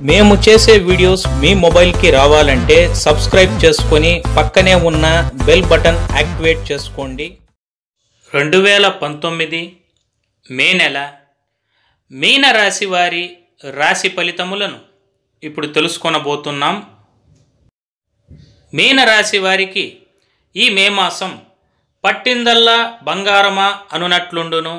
మేము చేసే వీడియోస్ మీ మొబైల్కి రావాలంటే సబ్స్క్రైబ్ చేసుకొని పక్కనే ఉన్న బెల్ బటన్ యాక్టివేట్ చేసుకోండి రెండు వేల పంతొమ్మిది మే నెల మీన రాశి వారి రాశి ఫలితములను ఇప్పుడు తెలుసుకొనబోతున్నాం మీన రాశి వారికి ఈ మే మాసం పట్టిందల్లా బంగారమా అనునట్లుండును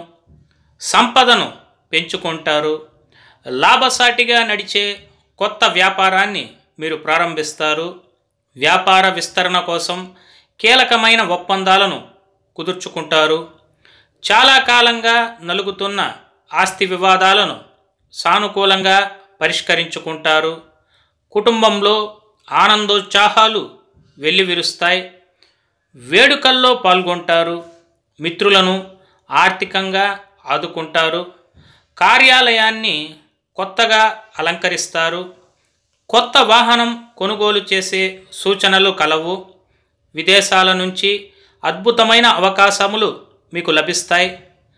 సంపదను పెంచుకుంటారు లాభసాటిగా నడిచే కొత్త వ్యాపారాన్ని మీరు ప్రారంభిస్తారు వ్యాపార విస్తరణ కోసం కీలకమైన ఒప్పందాలను కుదుర్చుకుంటారు చాలా కాలంగా నలుగుతున్న ఆస్తి వివాదాలను సానుకూలంగా పరిష్కరించుకుంటారు కుటుంబంలో ఆనందోత్సాహాలు వెల్లివిరుస్తాయి వేడుకల్లో పాల్గొంటారు మిత్రులను ఆర్థికంగా ఆదుకుంటారు కార్యాలయాన్ని కొత్తగా అలంకరిస్తారు కొత్త వాహనం కొనుగోలు చేసే సూచనలు కలవు విదేశాల నుంచి అద్భుతమైన అవకాశములు మీకు లభిస్తాయి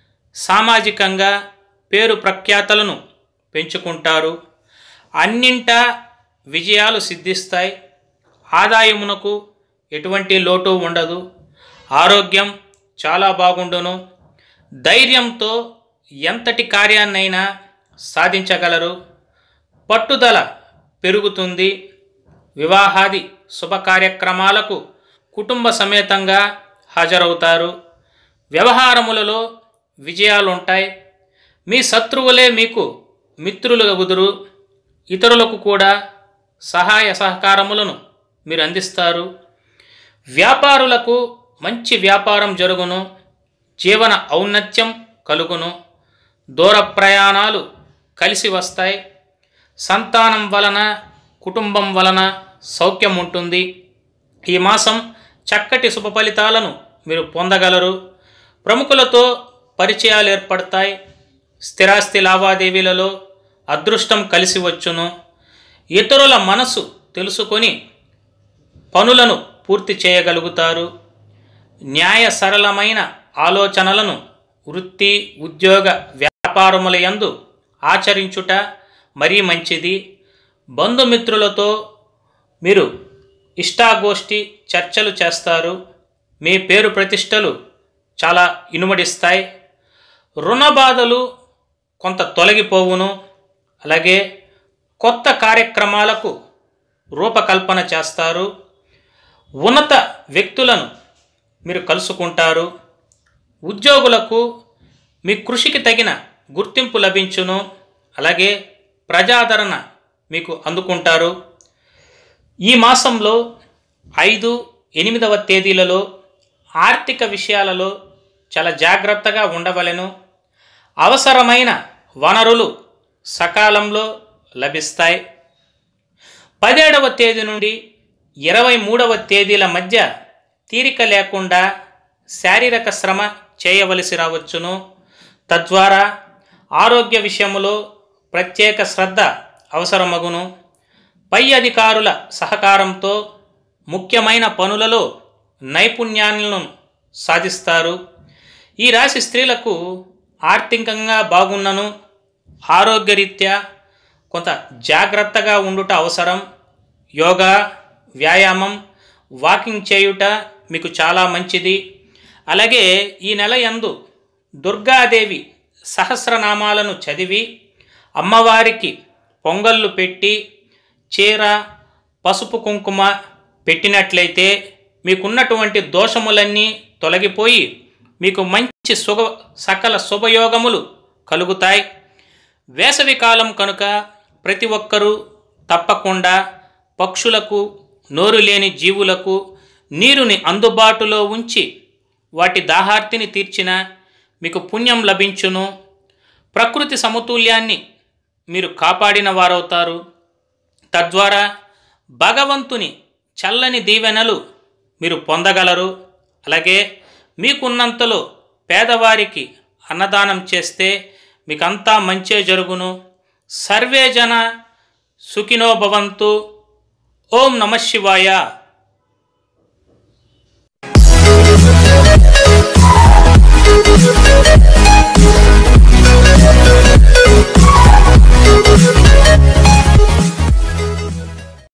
సామాజికంగా పేరు ప్రఖ్యాతలను పెంచుకుంటారు అన్నింటా విజయాలు సిద్ధిస్తాయి ఆదాయమునకు ఎటువంటి లోటు ఉండదు ఆరోగ్యం చాలా బాగుండును ధైర్యంతో ఎంతటి కార్యాన్నైనా సాధించగలరు పట్టుదల పెరుగుతుంది వివాహాది శుభ కార్యక్రమాలకు కుటుంబ సమేతంగా హాజరవుతారు వ్యవహారములలో విజయాలుంటాయి మీ శత్రువులే మీకు మిత్రులుగా కుదురు ఇతరులకు కూడా సహాయ సహకారములను మీరు అందిస్తారు వ్యాపారులకు మంచి వ్యాపారం జరుగును జీవన ఔన్నత్యం కలుగును దూర ప్రయాణాలు కలిసి వస్తాయి సంతానం వలన కుటుంబం వలన సౌఖ్యం ఉంటుంది ఈ మాసం చక్కటి శుభ ఫలితాలను మీరు పొందగలరు ప్రముఖులతో పరిచయాలు ఏర్పడతాయి స్థిరాస్తి లావాదేవీలలో అదృష్టం కలిసి వచ్చును ఇతరుల మనసు తెలుసుకొని పనులను పూర్తి చేయగలుగుతారు న్యాయ సరళమైన ఆలోచనలను వృత్తి ఉద్యోగ వ్యాపారముల యందు ఆచరించుట మరీ మంచిది బంధుమిత్రులతో మీరు ఇష్టాగోష్ఠి చర్చలు చేస్తారు మీ పేరు ప్రతిష్టలు చాలా ఇనుమడిస్తాయి రుణ బాధలు కొంత తొలగిపోవును అలాగే కొత్త కార్యక్రమాలకు రూపకల్పన చేస్తారు ఉన్నత వ్యక్తులను మీరు కలుసుకుంటారు ఉద్యోగులకు మీ కృషికి తగిన గుర్తింపు లభించును అలాగే ప్రజాదరణ మీకు అందుకుంటారు ఈ మాసంలో ఐదు ఎనిమిదవ తేదీలలో ఆర్థిక విషయాలలో చాలా జాగ్రత్తగా ఉండవలెను అవసరమైన వనరులు సకాలంలో లభిస్తాయి పదిహేడవ తేదీ నుండి ఇరవై మూడవ తేదీల మధ్య తీరిక లేకుండా శారీరక శ్రమ చేయవలసి రావచ్చును తద్వారా ఆరోగ్య విషయములో ప్రత్యేక శ్రద్ధ అవసరమగును పై అధికారుల సహకారంతో ముఖ్యమైన పనులలో నైపుణ్యాలను సాధిస్తారు ఈ రాశి స్త్రీలకు ఆర్థికంగా బాగున్నను ఆరోగ్యరీత్యా కొంత జాగ్రత్తగా ఉండుట అవసరం యోగా వ్యాయామం వాకింగ్ చేయుట మీకు చాలా మంచిది అలాగే ఈ నెల యందు దుర్గాదేవి సహస్రనామాలను చదివి అమ్మవారికి పొంగళ్ళు పెట్టి చీర పసుపు కుంకుమ పెట్టినట్లయితే మీకున్నటువంటి దోషములన్నీ తొలగిపోయి మీకు మంచి సుగ సకల శుభయోగములు కలుగుతాయి వేసవి కాలం కనుక ప్రతి ఒక్కరూ తప్పకుండా పక్షులకు నోరు లేని జీవులకు నీరుని అందుబాటులో ఉంచి వాటి దాహార్తిని తీర్చిన మీకు పుణ్యం లభించును ప్రకృతి సమతుల్యాన్ని మీరు కాపాడిన వారవుతారు తద్వారా భగవంతుని చల్లని దీవెనలు మీరు పొందగలరు అలాగే మీకున్నంతలో పేదవారికి అన్నదానం చేస్తే మీకంతా మంచే జరుగును సర్వే జన సుఖినో భవంతు ఓం నమ శివాయ